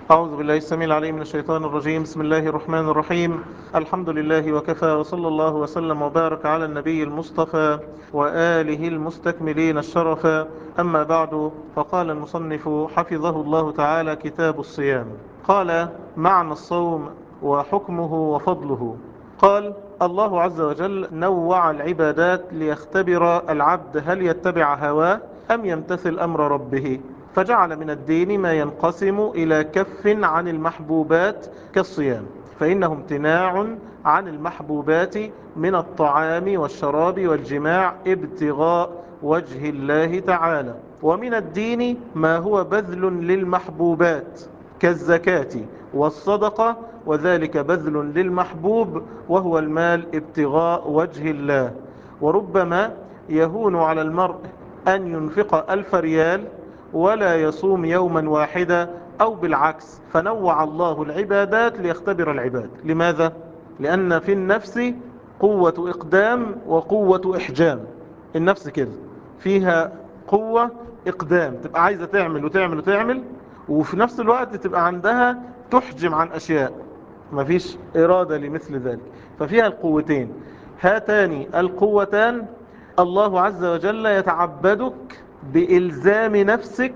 أعوذ بالله السميع العليم من الشيطان الرجيم بسم الله الرحمن الرحيم الحمد لله وكفى وصلى الله وسلم وبارك على النبي المصطفى وآله المستكملين الشرفا أما بعد فقال المصنف حفظه الله تعالى كتاب الصيام قال معنى الصوم وحكمه وفضله قال الله عز وجل نوع العبادات ليختبر العبد هل يتبع هواه أم يمتثل أمر ربه فجعل من الدين ما ينقسم إلى كف عن المحبوبات كالصيام فإنه امتناع عن المحبوبات من الطعام والشراب والجماع ابتغاء وجه الله تعالى ومن الدين ما هو بذل للمحبوبات كالزكاة والصدقة وذلك بذل للمحبوب وهو المال ابتغاء وجه الله وربما يهون على المرء أن ينفق ألف ريال ولا يصوم يوما واحدا أو بالعكس فنوع الله العبادات ليختبر العباد لماذا؟ لأن في النفس قوة إقدام وقوة إحجام النفس كده فيها قوة إقدام تبقى عايزة تعمل وتعمل وتعمل وفي نفس الوقت تبقى عندها تحجم عن أشياء مفيش إرادة لمثل ذلك ففيها القوتين هاتان القوتان الله عز وجل يتعبدك بإلزام نفسك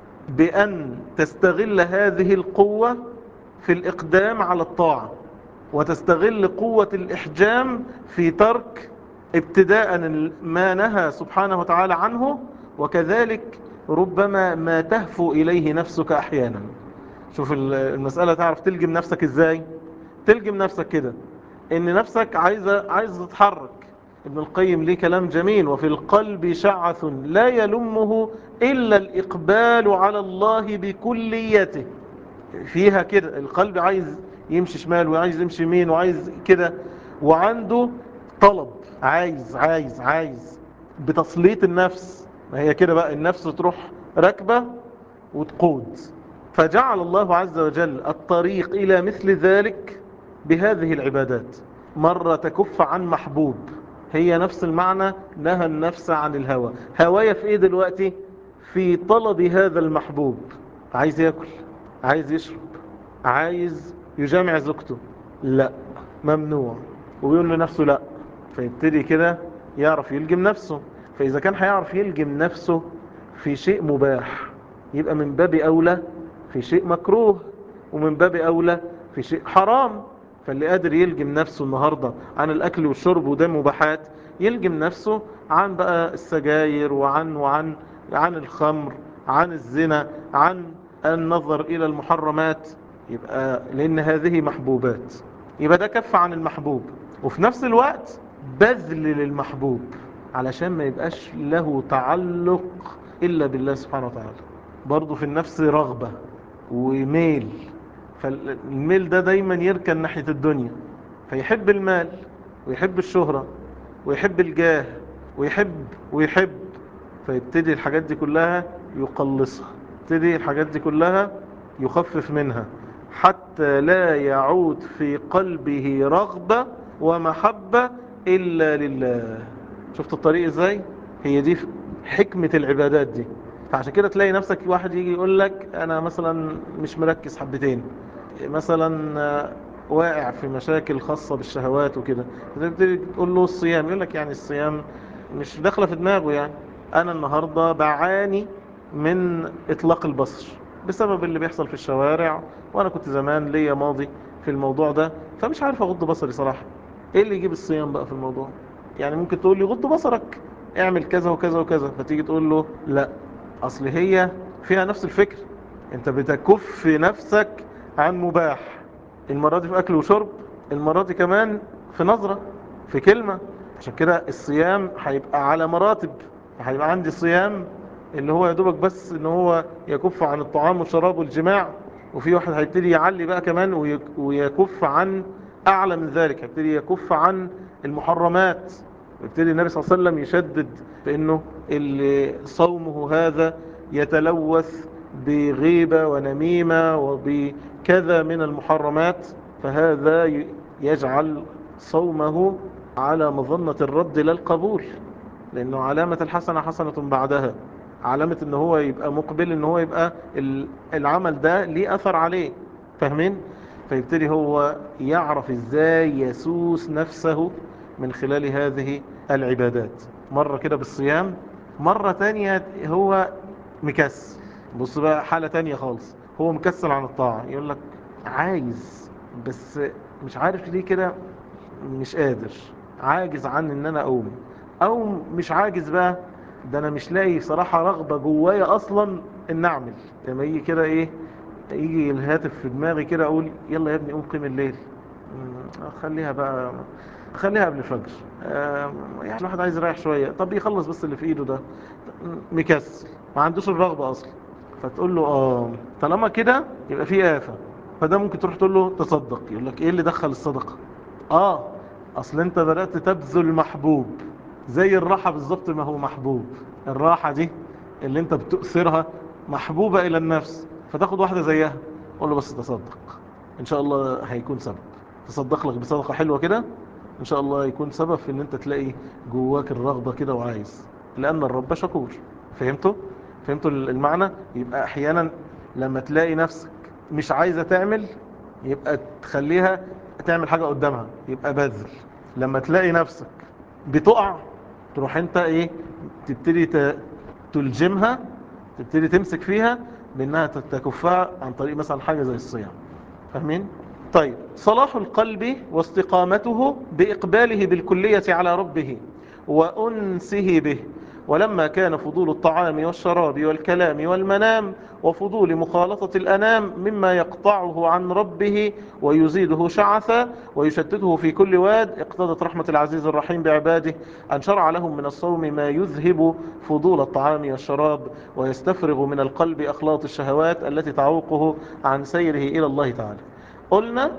بأن تستغل هذه القوة في الإقدام على الطاعة وتستغل قوة الإحجام في ترك ابتداء ما نهى سبحانه وتعالى عنه وكذلك ربما ما تهفو إليه نفسك أحيانا شوف المسألة تعرف تلجم نفسك إزاي تلجم نفسك كده إن نفسك عايزة, عايزة تتحرك ابن القيم ليه كلام جميل وفي القلب شعث لا يلمه إلا الإقبال على الله بكليته فيها كده القلب عايز يمشي شمال وعايز يمشي يمين وعايز كده وعنده طلب عايز عايز عايز بتسليط النفس ما هي كده بقى النفس تروح راكبة وتقود فجعل الله عز وجل الطريق إلى مثل ذلك بهذه العبادات مرة تكف عن محبوب هي نفس المعنى نهى النفس عن الهوى هوايا في ايه دلوقتي في طلب هذا المحبوب عايز ياكل عايز يشرب عايز يجامع زوجته لا ممنوع ويقول لنفسه لا فيبتدي كده يعرف يلجم نفسه فإذا كان هيعرف يلجم نفسه في شيء مباح يبقى من باب أولى في شيء مكروه ومن باب أولى في شيء حرام فاللي قادر يلجم نفسه النهاردة عن الأكل والشرب وده مباحات يلجم نفسه عن بقى السجاير وعن وعن عن الخمر عن الزنا عن النظر إلى المحرمات يبقى لأن هذه محبوبات يبقى ده كف عن المحبوب وفي نفس الوقت بذل للمحبوب علشان ما يبقاش له تعلق إلا بالله سبحانه وتعالى برضه في النفس رغبة وميل فالميل ده دايما يركن ناحية الدنيا فيحب المال ويحب الشهرة ويحب الجاه ويحب ويحب فيبتدي الحاجات دي كلها يقلصها يبتدي الحاجات دي كلها يخفف منها حتى لا يعود في قلبه رغبة ومحبة إلا لله شفت الطريق ازاي هي دي حكمة العبادات دي فعشان كده تلاقي نفسك واحد يجي يقول لك انا مثلا مش مركز حبتين مثلا واقع في مشاكل خاصة بالشهوات وكده تبتدي تقول له الصيام يقول لك يعني الصيام مش داخله في دماغه يعني انا النهاردة بعاني من اطلاق البصر بسبب اللي بيحصل في الشوارع وانا كنت زمان ليا ماضي في الموضوع ده فمش عارف اغض بصري صراحة ايه اللي يجيب الصيام بقى في الموضوع يعني ممكن تقول لي غض بصرك اعمل كذا وكذا وكذا فتيجي تقول له لا اصل هي فيها نفس الفكر انت بتكف نفسك عن مباح المرة دي في اكل وشرب المرة دي كمان في نظرة في كلمة عشان كده الصيام هيبقى على مراتب هيبقى عندي صيام اللي هو يدوبك بس ان هو يكف عن الطعام والشراب والجماع وفي واحد هيبتدي يعلي بقى كمان ويكف عن اعلى من ذلك هيبتدي يكف عن المحرمات يبتدي النبي صلى الله عليه وسلم يشدد بانه اللي صومه هذا يتلوث بغيبة ونميمة وبكذا من المحرمات فهذا يجعل صومه على مظنة الرد لا القبول لأنه علامة الحسنة حسنة بعدها علامة ان هو يبقى مقبل ان هو يبقى العمل ده ليه اثر عليه فاهمين فيبتدي هو يعرف ازاي يسوس نفسه من خلال هذه العبادات مرة كده بالصيام مرة تانية هو مكسل بص بقى حالة تانية خالص هو مكسل عن الطاعة يقول لك عايز بس مش عارف ليه كده مش قادر عاجز عن ان انا اقوم او مش عاجز بقى ده انا مش لاقي صراحة رغبة جوايا اصلا ان اعمل لما يجي كده ايه يجي الهاتف في دماغي كده اقول يلا يا ابني قوم قيم الليل خليها بقى خليها قبل الفجر يعني الواحد عايز يريح شوية طب يخلص بس اللي في ايده ده مكسل ما عندوش الرغبة اصلا فتقول له اه طالما كده يبقى في آفة فده ممكن تروح تقول له تصدق يقول لك ايه اللي دخل الصدقة اه اصل انت بدأت تبذل محبوب زي الراحة بالظبط ما هو محبوب الراحة دي اللي انت بتؤثرها محبوبة الى النفس فتاخد واحدة زيها قول له بس تصدق ان شاء الله هيكون سبب تصدق لك بصدقة حلوة كده ان شاء الله يكون سبب في ان انت تلاقي جواك الرغبة كده وعايز لان الرب شكور فهمتوا فهمتوا المعنى يبقى احيانا لما تلاقي نفسك مش عايزة تعمل يبقى تخليها تعمل حاجة قدامها يبقى بذل لما تلاقي نفسك بتقع تروح انت ايه تبتدي تلجمها تبتدي تمسك فيها بانها تكفها عن طريق مثلا حاجة زي الصيام فاهمين طيب صلاح القلب واستقامته بإقباله بالكلية على ربه وأنسه به ولما كان فضول الطعام والشراب والكلام والمنام وفضول مخالطة الأنام مما يقطعه عن ربه ويزيده شعثا ويشتته في كل واد اقتضت رحمة العزيز الرحيم بعباده أن شرع لهم من الصوم ما يذهب فضول الطعام والشراب ويستفرغ من القلب أخلاط الشهوات التي تعوقه عن سيره إلى الله تعالى قلنا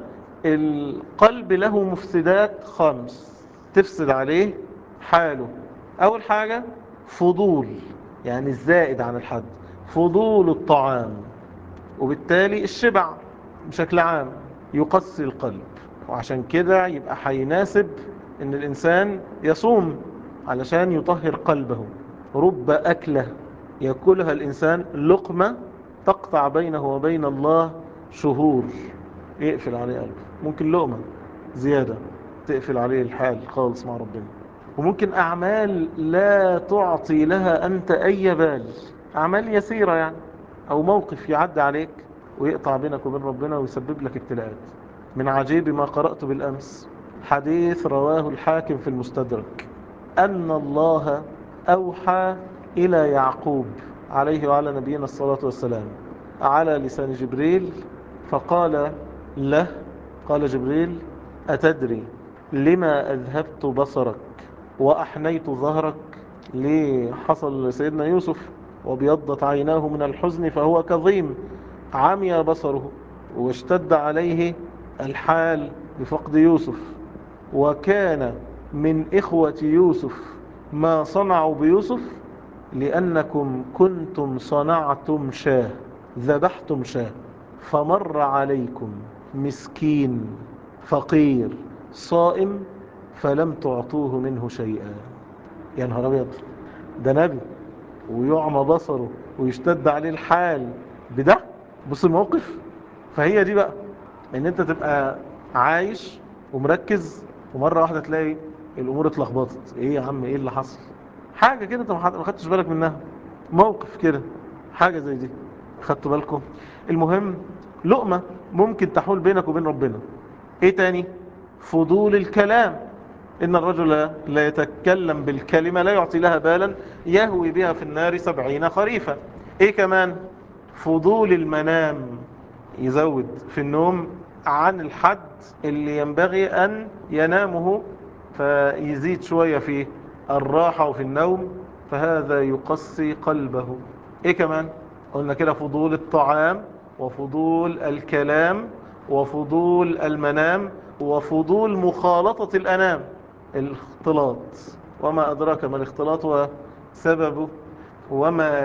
القلب له مفسدات خمس تفسد عليه حاله أول حاجة فضول يعني الزائد عن الحد فضول الطعام وبالتالي الشبع بشكل عام يقسي القلب وعشان كده يبقى هيناسب ان الانسان يصوم علشان يطهر قلبه رب أكلة يأكلها الإنسان لقمة تقطع بينه وبين الله شهور يقفل عليه قلبه ممكن لقمة زيادة تقفل عليه الحال خالص مع ربنا وممكن أعمال لا تعطي لها أنت أي بال أعمال يسيرة يعني أو موقف يعدي عليك ويقطع بينك وبين ربنا ويسبب لك ابتلاءات من عجيب ما قرأت بالأمس حديث رواه الحاكم في المستدرك أن الله أوحى إلى يعقوب عليه وعلى نبينا الصلاة والسلام على لسان جبريل فقال له قال جبريل أتدري لما أذهبت بصرك وأحنيت ظهرك ليه حصل لسيدنا يوسف وبيضت عيناه من الحزن فهو كظيم عمي بصره واشتد عليه الحال بفقد يوسف وكان من إخوة يوسف ما صنعوا بيوسف لأنكم كنتم صنعتم شاه ذبحتم شاه فمر عليكم مسكين فقير صائم فلم تعطوه منه شيئا يا نهار ابيض ده نبي ويعمى بصره ويشتد عليه الحال بده بص الموقف فهي دي بقى ان انت تبقى عايش ومركز ومرة واحدة تلاقي الامور اتلخبطت ايه يا عم ايه اللي حصل حاجة كده انت ما خدتش بالك منها موقف كده حاجة زي دي خدتوا بالكم المهم لقمة ممكن تحول بينك وبين ربنا ايه تاني فضول الكلام إن الرجل لا يتكلم بالكلمة لا يعطي لها بالا يهوي بها في النار سبعين خريفا إيه كمان فضول المنام يزود في النوم عن الحد اللي ينبغي أن ينامه فيزيد شوية في الراحة وفي النوم فهذا يقسي قلبه إيه كمان قلنا كده فضول الطعام وفضول الكلام وفضول المنام وفضول مخالطة الأنام الاختلاط وما أدراك ما الاختلاط وسببه وما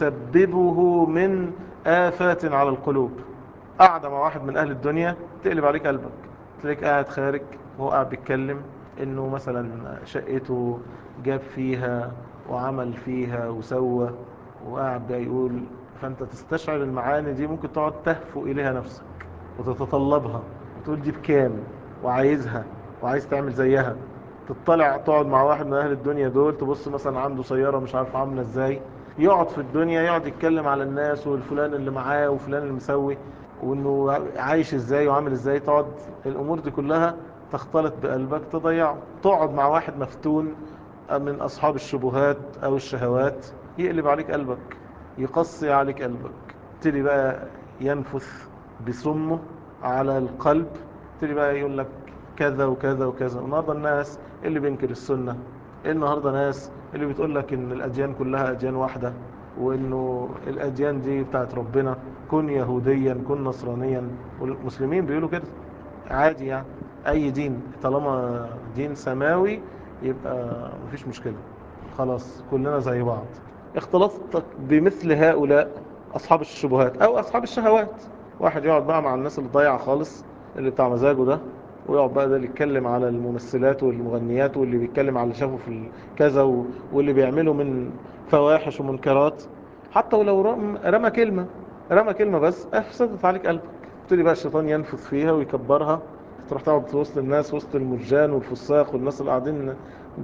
يسببه من آفات على القلوب قاعدة مع واحد من أهل الدنيا تقلب عليك قلبك تلاقيك قاعد خارج وهو قاعد بيتكلم انه مثلا شقته جاب فيها وعمل فيها وسوى وقاعد بقى يقول فانت تستشعر المعاني دي ممكن تقعد تهفو اليها نفسك وتتطلبها وتقول دي بكام وعايزها وعايز تعمل زيها تطلع تقعد مع واحد من اهل الدنيا دول تبص مثلا عنده سيارة مش عارف عاملة ازاي يقعد في الدنيا يقعد يتكلم على الناس والفلان اللي معاه وفلان اللي مسوي وانه عايش ازاي وعامل ازاي تقعد الامور دي كلها تختلط بقلبك تضيعه تقعد مع واحد مفتون من اصحاب الشبهات او الشهوات يقلب عليك قلبك يقصي عليك قلبك تبتدي بقى ينفث بسمه على القلب تبتدي بقى يقول لك كذا وكذا وكذا النهارده الناس اللي بينكر السنة النهارده ناس اللي بتقول لك ان الاديان كلها اديان واحدة وانه الاديان دي بتاعت ربنا كن يهوديا كن نصرانيا والمسلمين بيقولوا كده عادي يعني اي دين طالما دين سماوي يبقى مفيش مشكلة خلاص كلنا زي بعض اختلطت بمثل هؤلاء اصحاب الشبهات او اصحاب الشهوات واحد يقعد بقى مع الناس اللي ضايعه خالص اللي بتاع مزاجه ده ويقعد بقى ده اللي يتكلم على الممثلات والمغنيات واللي بيتكلم على اللي شافه في كذا واللي بيعمله من فواحش ومنكرات حتى ولو رمى كلمة رمى كلمة بس افسدت عليك قلبك تبتدي بقى الشيطان ينفث فيها ويكبرها تروح تقعد في وسط الناس وسط المرجان والفساق والناس اللي قاعدين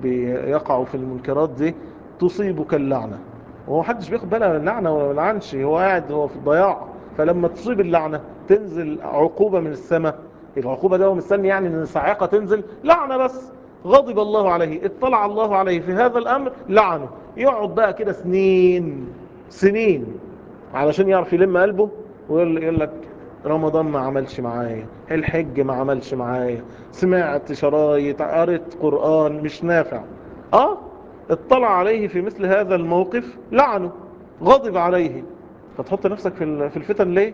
بيقعوا في المنكرات دي تصيبك اللعنة وهو محدش بياخد باله من اللعنة ولا لعنش هو قاعد هو في الضياع فلما تصيب اللعنة تنزل عقوبة من السماء العقوبة ده هو مستني يعني ان الصاعقة تنزل لعنة بس غضب الله عليه اطلع الله عليه في هذا الامر لعنه يقعد بقى كده سنين سنين علشان يعرف يلم قلبه ويقول لك رمضان ما عملش معايا الحج ما عملش معايا سمعت شرايط قريت قرآن مش نافع اه اطلع عليه في مثل هذا الموقف لعنه غضب عليه فتحط نفسك في الفتن ليه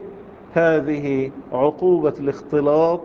هذه عقوبة الاختلاط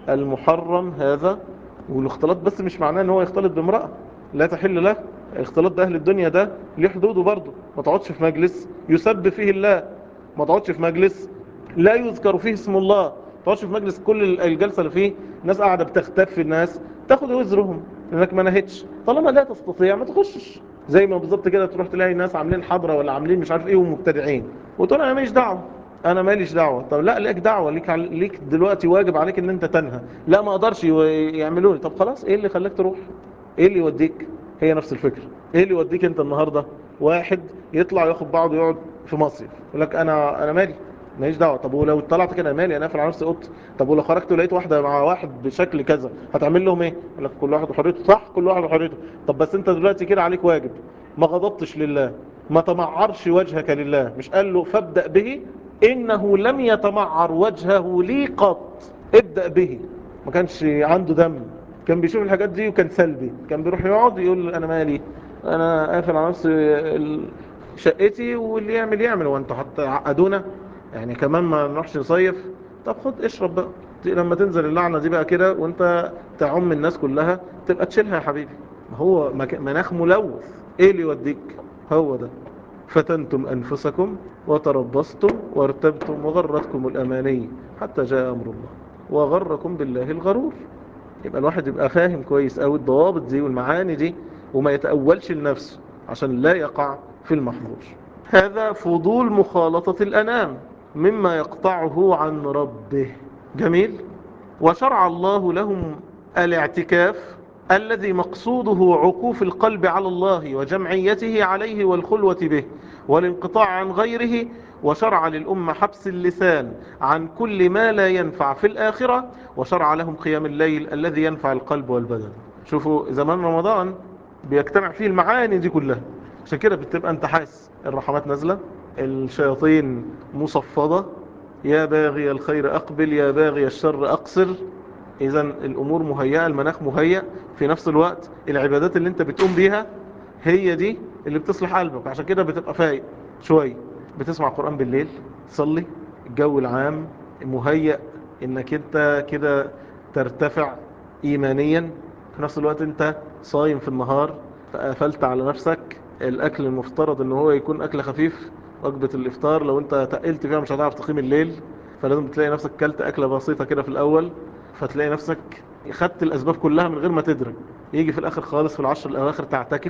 المحرم هذا والاختلاط بس مش معناه ان هو يختلط بامرأة لا تحل له الاختلاط ده اهل الدنيا ده ليه حدوده برضه ما تقعدش في مجلس يسب فيه الله ما تقعدش في مجلس لا يذكر فيه اسم الله ما تقعدش في مجلس كل الجلسة اللي فيه ناس قاعدة بتختف الناس تاخد وزرهم لانك ما نهتش طالما لا تستطيع ما تخشش زي ما بالظبط كده تروح تلاقي ناس عاملين حضرة ولا عاملين مش عارف ايه ومبتدعين وتقول انا ماليش دعوه انا ماليش دعوه طب لا ليك دعوه ليك ليك دلوقتي واجب عليك ان انت تنهى لا ما اقدرش يعملوا لي طب خلاص ايه اللي خلاك تروح ايه اللي يوديك هي نفس الفكره ايه اللي يوديك انت النهارده واحد يطلع ياخد بعضه يقعد في مصيف يقول لك انا انا مالي ماليش دعوه طب ولو طلعت كده مالي انا قافل على نفسي اوضتي طب ولو خرجت ولقيت واحده مع واحد بشكل كذا هتعمل لهم ايه يقول لك كل واحد وحريته صح كل واحد وحريته طب بس انت دلوقتي كده عليك واجب ما غضبتش لله ما تمعرش وجهك لله مش قال له فابدأ به إنه لم يتمعر وجهه لي قط ابدأ به ما كانش عنده دم كان بيشوف الحاجات دي وكان سلبي كان بيروح يقعد يقول أنا مالي أنا قافل على نفسي شقتي واللي يعمل يعمل وانتوا حتى عقدونا يعني كمان ما نروحش نصيف طب خد اشرب بقى لما تنزل اللعنة دي بقى كده وانت تعم الناس كلها تبقى تشيلها يا حبيبي هو مناخ ملوث ايه اللي يوديك هو ده فتنتم أنفسكم وتربصتم وارتبتم وغرتكم الأماني حتى جاء أمر الله وغركم بالله الغرور يبقى الواحد يبقى فاهم كويس أو الضوابط دي والمعاني دي وما يتأولش لنفسه عشان لا يقع في المحظور هذا فضول مخالطة الأنام مما يقطعه عن ربه جميل وشرع الله لهم الاعتكاف الذي مقصوده عكوف القلب على الله وجمعيته عليه والخلوة به والانقطاع عن غيره وشرع للأمة حبس اللسان عن كل ما لا ينفع في الآخرة وشرع لهم قيام الليل الذي ينفع القلب والبدن شوفوا زمان رمضان بيجتمع فيه المعاني دي كلها عشان كده بتبقى انت حاسس الرحمات نازلة الشياطين مصفدة يا باغي الخير أقبل يا باغي الشر أقصر إذا الأمور مهيئة المناخ مهيئ في نفس الوقت العبادات اللي انت بتقوم بيها هي دي اللي بتصلح قلبك عشان كده بتبقى فايق شوية بتسمع قرآن بالليل تصلي الجو العام مهيئ انك انت كده ترتفع ايمانيا في نفس الوقت انت صايم في النهار فقفلت على نفسك الاكل المفترض ان هو يكون اكل خفيف وجبة الافطار لو انت تقلت فيها مش هتعرف تقيم الليل فلازم تلاقي نفسك كلت اكلة بسيطة كده في الاول فتلاقي نفسك خدت الاسباب كلها من غير ما تدرك يجي في الاخر خالص في العشر الاواخر تعتكف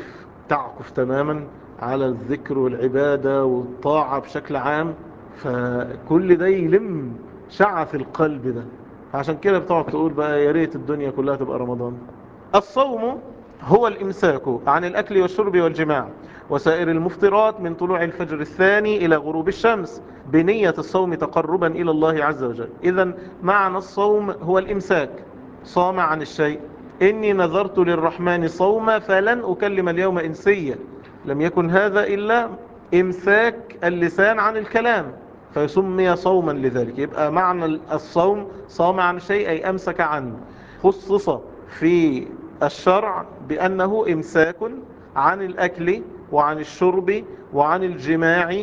تعكف تماما على الذكر والعبادة والطاعة بشكل عام فكل ده يلم شعث القلب ده عشان كده بتقعد تقول بقى يا ريت الدنيا كلها تبقى رمضان الصوم هو الإمساك عن الأكل والشرب والجماع وسائر المفطرات من طلوع الفجر الثاني إلى غروب الشمس بنية الصوم تقربا إلى الله عز وجل إذا معنى الصوم هو الإمساك صام عن الشيء إني نذرت للرحمن صوما فلن أكلم اليوم إنسيا لم يكن هذا إلا إمساك اللسان عن الكلام فيسمي صوما لذلك يبقى معنى الصوم صام عن شيء أي أمسك عنه خصص في الشرع بأنه إمساك عن الأكل وعن الشرب وعن الجماع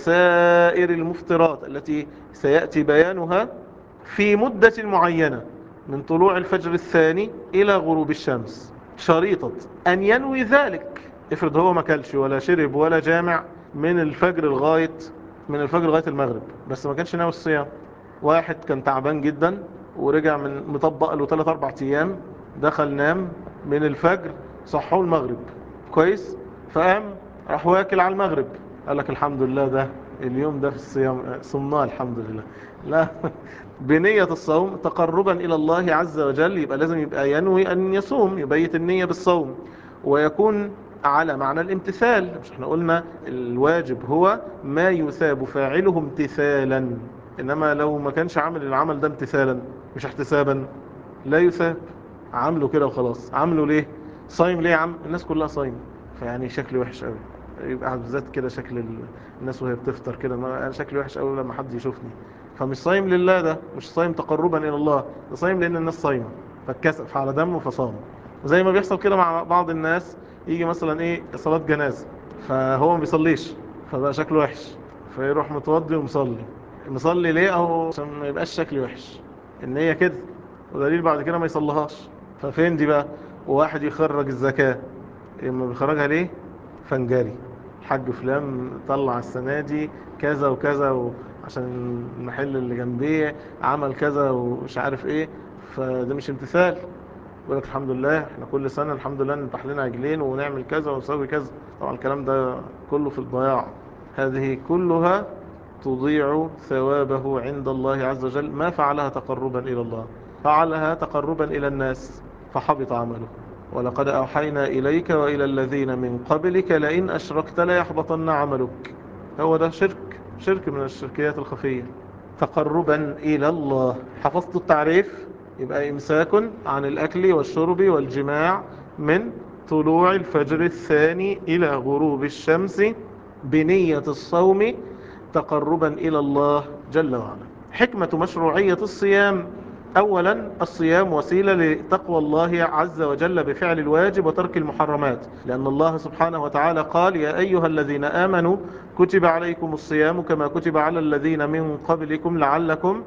وسائر المفطرات التي سيأتي بيانها في مدة معينة من طلوع الفجر الثاني إلى غروب الشمس شريطة أن ينوي ذلك افرض هو ما كلش ولا شرب ولا جامع من الفجر لغاية من الفجر لغاية المغرب بس ما كانش ناوي الصيام واحد كان تعبان جدا ورجع من مطبق له 3 4 ايام دخل نام من الفجر صحوه المغرب كويس فقام راح واكل على المغرب قال لك الحمد لله ده اليوم ده في الصيام صمناه الحمد لله لا بنية الصوم تقربا إلى الله عز وجل يبقى لازم يبقى ينوي أن يصوم يبيت النية بالصوم ويكون على معنى الامتثال مش احنا قلنا الواجب هو ما يثاب فاعله امتثالا إنما لو ما كانش عامل العمل ده امتثالا مش احتسابا لا يثاب عامله كده وخلاص عامله ليه صايم ليه يا عم الناس كلها صايم فيعني شكلي وحش قوي يبقى بالذات كده شكل الناس وهي بتفطر كده انا شكلي وحش قوي لما حد يشوفني فمش صايم لله ده مش صايم تقربا الى الله ده صايم لان الناس صايمه فاتكسف على دمه فصام وزي ما بيحصل كده مع بعض الناس يجي مثلا ايه صلاه جنازه فهو ما بيصليش فبقى شكله وحش فيروح متوضي ومصلي مصلي ليه اهو عشان ما يبقاش شكلي وحش ان هي كده ودليل بعد كده ما يصليهاش ففين دي بقى وواحد يخرج الزكاه اما بيخرجها ليه فنجاري الحاج فلان طلع السنة دي كذا وكذا عشان المحل اللي جنبيه عمل كذا ومش عارف ايه فده مش امتثال يقول لك الحمد لله احنا كل سنة الحمد لله نذبح لنا عجلين ونعمل كذا ونسوي كذا طبعا الكلام ده كله في الضياع هذه كلها تضيع ثوابه عند الله عز وجل ما فعلها تقربا إلى الله فعلها تقربا إلى الناس فحبط عمله ولقد أوحينا إليك وإلى الذين من قبلك لئن أشركت ليحبطن عملك هو ده شرك شرك من الشركيات الخفية تقربا إلى الله حفظت التعريف يبقى إمساك عن الأكل والشرب والجماع من طلوع الفجر الثاني إلى غروب الشمس بنية الصوم تقربا إلى الله جل وعلا حكمة مشروعية الصيام أولا الصيام وسيلة لتقوى الله عز وجل بفعل الواجب وترك المحرمات لأن الله سبحانه وتعالى قال يا أيها الذين آمنوا كتب عليكم الصيام كما كتب على الذين من قبلكم لعلكم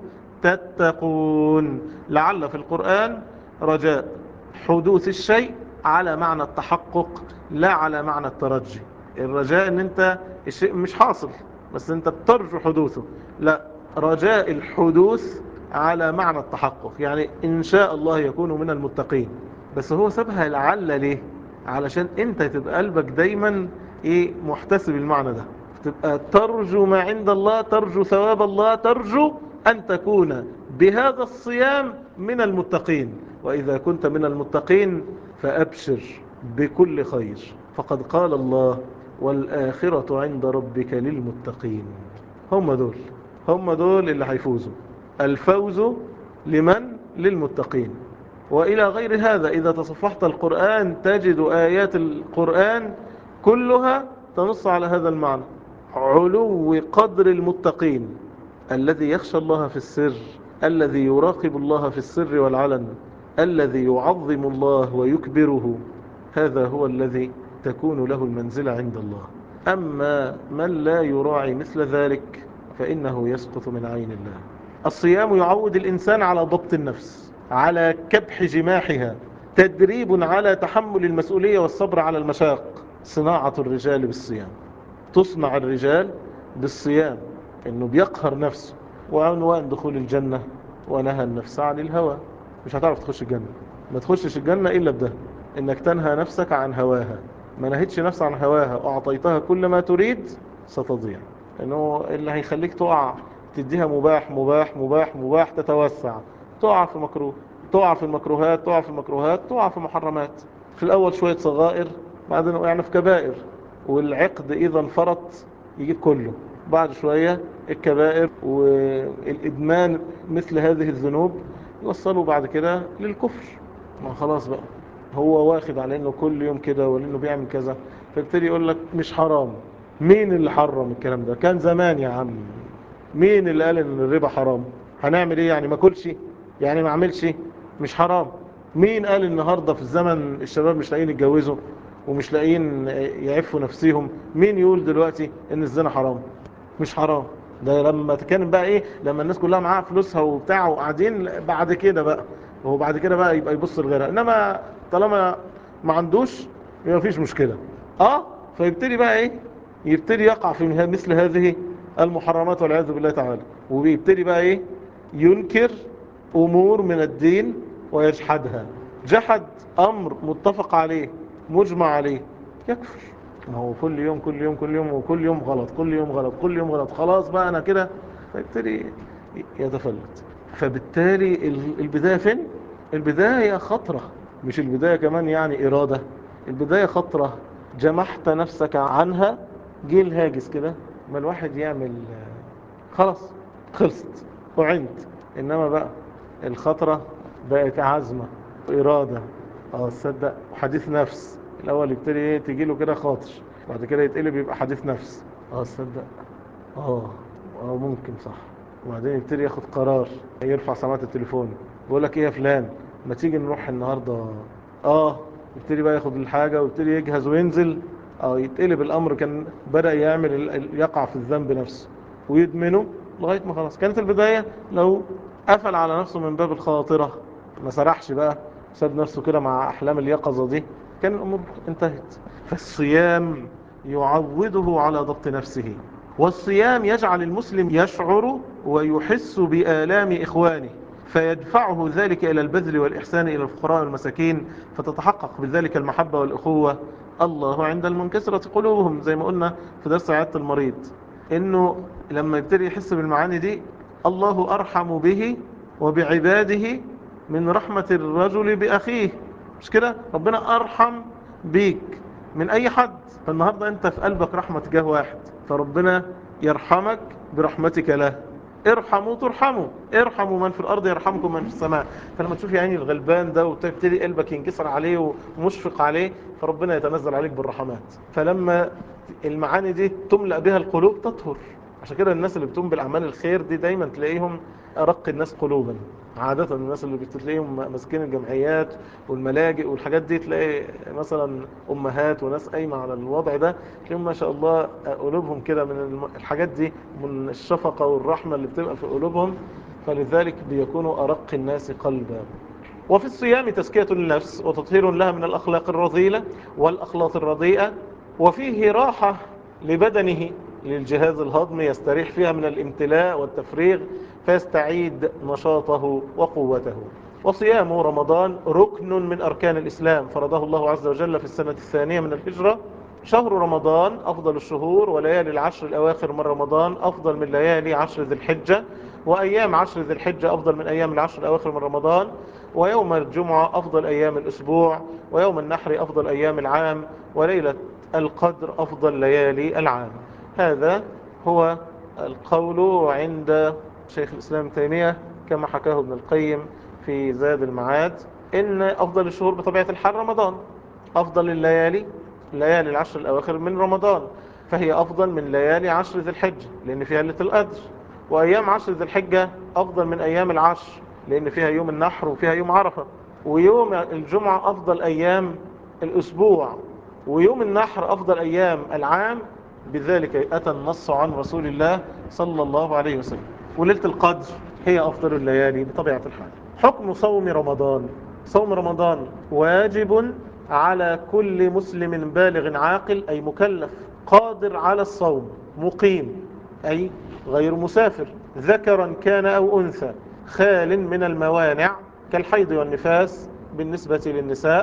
تتقون لعل في القرآن رجاء حدوث الشيء على معنى التحقق لا على معنى الترجي الرجاء ان انت الشيء مش حاصل بس انت بترجو حدوثه لا رجاء الحدوث على معنى التحقق يعني إن شاء الله يكون من المتقين بس هو سابها لعل ليه علشان انت تبقى قلبك دايما ايه محتسب المعنى ده تبقى ترجو ما عند الله ترجو ثواب الله ترجو أن تكون بهذا الصيام من المتقين وإذا كنت من المتقين فأبشر بكل خير فقد قال الله والآخرة عند ربك للمتقين هم دول هم دول اللي هيفوزوا الفوز لمن للمتقين وإلى غير هذا إذا تصفحت القرآن تجد آيات القرآن كلها تنص على هذا المعنى علو قدر المتقين الذي يخشى الله في السر الذي يراقب الله في السر والعلن الذي يعظم الله ويكبره هذا هو الذي تكون له المنزلة عند الله أما من لا يراعي مثل ذلك فإنه يسقط من عين الله الصيام يعود الإنسان على ضبط النفس على كبح جماحها تدريب على تحمل المسؤولية والصبر على المشاق صناعة الرجال بالصيام تصنع الرجال بالصيام انه بيقهر نفسه وعنوان دخول الجنة ونهى النفس عن الهوى مش هتعرف تخش الجنة ما تخشش الجنة إلا بده إنك تنهى نفسك عن هواها ما نهتش نفسها عن هواها وأعطيتها كل ما تريد ستضيع لأنه اللي هيخليك تقع تديها مباح مباح مباح مباح تتوسع تقع في مكروه تقع في المكروهات تقع في المكروهات تقع في محرمات في الأول شوية صغائر بعدين وقعنا في كبائر والعقد إذا انفرط يجيب كله بعد شوية الكبائر والإدمان مثل هذه الذنوب يوصلوا بعد كده للكفر ما خلاص بقى هو واخد على انه كل يوم كده ولانه بيعمل كذا فابتدي يقول لك مش حرام مين اللي حرم الكلام ده كان زمان يا عم مين اللي قال ان الربا حرام هنعمل ايه يعني ما كلش يعني ما اعملش مش حرام مين قال النهاردة في الزمن الشباب مش لاقيين يتجوزوا ومش لاقيين يعفوا نفسهم مين يقول دلوقتي ان الزنا حرام مش حرام ده لما تكلم بقى ايه لما الناس كلها معاها فلوسها وبتاع وقاعدين بعد كده بقى وهو بعد كده بقى يبقى يبص لغيرها انما طالما ما عندوش يبقى مفيش مشكلة اه فيبتدي بقى ايه يبتدي يقع في مثل هذه المحرمات والعياذ بالله تعالى وبيبتدي بقى ايه ينكر امور من الدين ويجحدها جحد امر متفق عليه مجمع عليه يكفر ما هو كل يوم كل يوم كل يوم وكل يوم غلط كل يوم غلط كل يوم غلط خلاص بقى انا كده فيبتدي يتفلت فبالتالي البداية فين البداية خطرة مش البداية كمان يعني إرادة البداية خطرة جمحت نفسك عنها جه الهاجس كده ما الواحد يعمل خلاص خلصت وعند إنما بقى الخطرة بقت عزمة وإرادة اه تصدق وحديث نفس الأول يبتدي ايه تجي له كده خاطر بعد كده يتقلب يبقى حديث نفس اه تصدق اه اه ممكن صح وبعدين يبتدي ياخد قرار يرفع سماعة التليفون بيقول لك ايه يا فلان ما تيجي نروح النهاردة اه يبتدي بقى ياخد الحاجة ويبتدي يجهز وينزل اه يتقلب الامر كان بدأ يعمل يقع في الذنب نفسه ويدمنه لغاية ما خلاص كانت البداية لو قفل على نفسه من باب الخاطرة ما سرحش بقى ساب نفسه كده مع احلام اليقظة دي كان الامور انتهت فالصيام يعوده على ضبط نفسه والصيام يجعل المسلم يشعر ويحس بآلام إخوانه فيدفعه ذلك إلى البذل والإحسان إلى الفقراء والمساكين فتتحقق بذلك المحبة والأخوة الله عند المنكسرة قلوبهم زي ما قلنا في درس عيادة المريض إنه لما يبتدي يحس بالمعاني دي الله أرحم به وبعباده من رحمة الرجل بأخيه مش كده ربنا أرحم بيك من أي حد فالنهاردة أنت في قلبك رحمة تجاه واحد فربنا يرحمك برحمتك له ارحموا ترحموا ارحموا من في الارض يرحمكم من في السماء فلما تشوف يعني الغلبان ده وتبتدي قلبك ينكسر عليه ومشفق عليه فربنا يتنزل عليك بالرحمات فلما المعاني دي تملأ بها القلوب تطهر عشان كده الناس اللي بتقوم بالاعمال الخير دي دايما تلاقيهم ارق الناس قلوبا عادة الناس اللي بتلاقيهم ماسكين الجمعيات والملاجئ والحاجات دي تلاقي مثلا امهات وناس قايمة على الوضع ده تلاقيهم ما شاء الله قلوبهم كده من الحاجات دي من الشفقة والرحمة اللي بتبقى في قلوبهم فلذلك بيكونوا ارق الناس قلبا وفي الصيام تزكية للنفس وتطهير لها من الأخلاق الرذيلة والأخلاق الرديئة وفيه راحة لبدنه للجهاز الهضمي يستريح فيها من الامتلاء والتفريغ فيستعيد نشاطه وقوته وصيام رمضان ركن من أركان الإسلام فرضه الله عز وجل في السنة الثانية من الهجرة شهر رمضان أفضل الشهور وليالي العشر الأواخر من رمضان أفضل من ليالي عشر ذي الحجة وأيام عشر ذي الحجة أفضل من أيام العشر الأواخر من رمضان ويوم الجمعة أفضل أيام الأسبوع ويوم النحر أفضل أيام العام وليلة القدر أفضل ليالي العام هذا هو القول عند شيخ الإسلام تيمية كما حكاه ابن القيم في زاد المعاد إن أفضل الشهور بطبيعة الحال رمضان أفضل الليالي الليالي العشر الأواخر من رمضان فهي أفضل من ليالي عشر ذي الحجة لأن فيها ليلة القدر وأيام عشر ذي الحجة أفضل من أيام العشر لأن فيها يوم النحر وفيها يوم عرفة ويوم الجمعة أفضل أيام الأسبوع ويوم النحر أفضل أيام العام بذلك أتى النص عن رسول الله صلى الله عليه وسلم وليلة القدر هي أفضل الليالي بطبيعة الحال حكم صوم رمضان صوم رمضان واجب على كل مسلم بالغ عاقل أي مكلف قادر على الصوم مقيم أي غير مسافر ذكرا كان أو أنثى خال من الموانع كالحيض والنفاس بالنسبة للنساء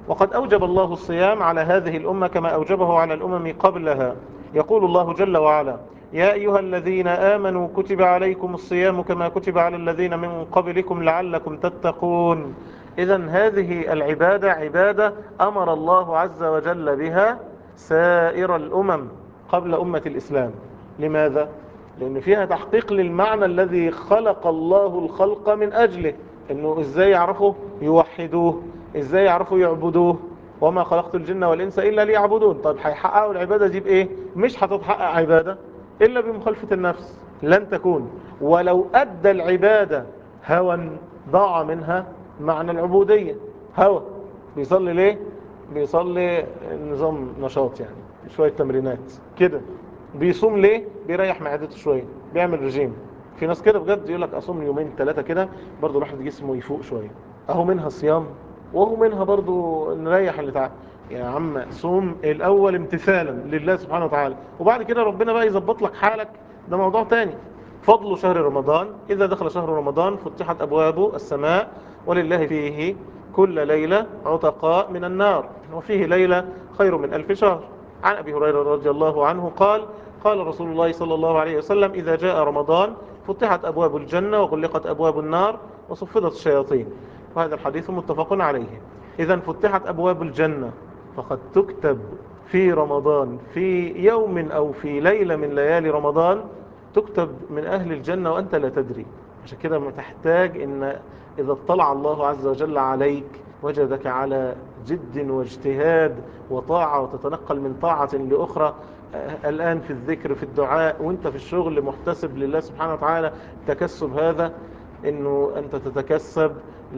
وقد أوجب الله الصيام على هذه الأمة كما أوجبه على الأمم قبلها يقول الله جل وعلا يا أيها الذين آمنوا كتب عليكم الصيام كما كتب على الذين من قبلكم لعلكم تتقون إذا هذه العبادة عبادة أمر الله عز وجل بها سائر الأمم قبل أمة الإسلام لماذا؟ لأن فيها تحقيق للمعنى الذي خلق الله الخلق من أجله أنه إزاي يعرفوا يوحدوه إزاي يعرفوا يعبدوه وما خلقت الجن والإنس إلا ليعبدون طيب هيحققوا العبادة دي بإيه؟ مش هتتحقق عبادة إلا بمخالفة النفس لن تكون ولو أدى العبادة هوى ضاع منها معنى العبودية هوى بيصلي ليه؟ بيصلي نظام نشاط يعني شوية تمرينات كده بيصوم ليه؟ بيريح معدته شوية بيعمل رجيم في ناس كده بجد يقول لك أصوم يومين ثلاثة كده برضه الواحد جسمه يفوق شوية أهو منها صيام وهو منها برضه نريح اللي تعالى يا عم صوم الأول امتثالا لله سبحانه وتعالى وبعد كده ربنا بقى يظبط لك حالك ده موضوع تاني فضل شهر رمضان إذا دخل شهر رمضان فتحت أبواب السماء ولله فيه كل ليلة عتقاء من النار وفيه ليلة خير من ألف شهر عن أبي هريرة رضي الله عنه قال قال رسول الله صلى الله عليه وسلم إذا جاء رمضان فتحت أبواب الجنة وغلقت أبواب النار وصفدت الشياطين وهذا الحديث متفق عليه إذا فتحت أبواب الجنة فقد تكتب في رمضان في يوم أو في ليلة من ليالي رمضان تكتب من أهل الجنة وأنت لا تدري عشان كده ما تحتاج إن إذا اطلع الله عز وجل عليك وجدك على جد واجتهاد وطاعة وتتنقل من طاعة لأخرى الآن في الذكر في الدعاء وانت في الشغل محتسب لله سبحانه وتعالى تكسب هذا انه انت تتكسب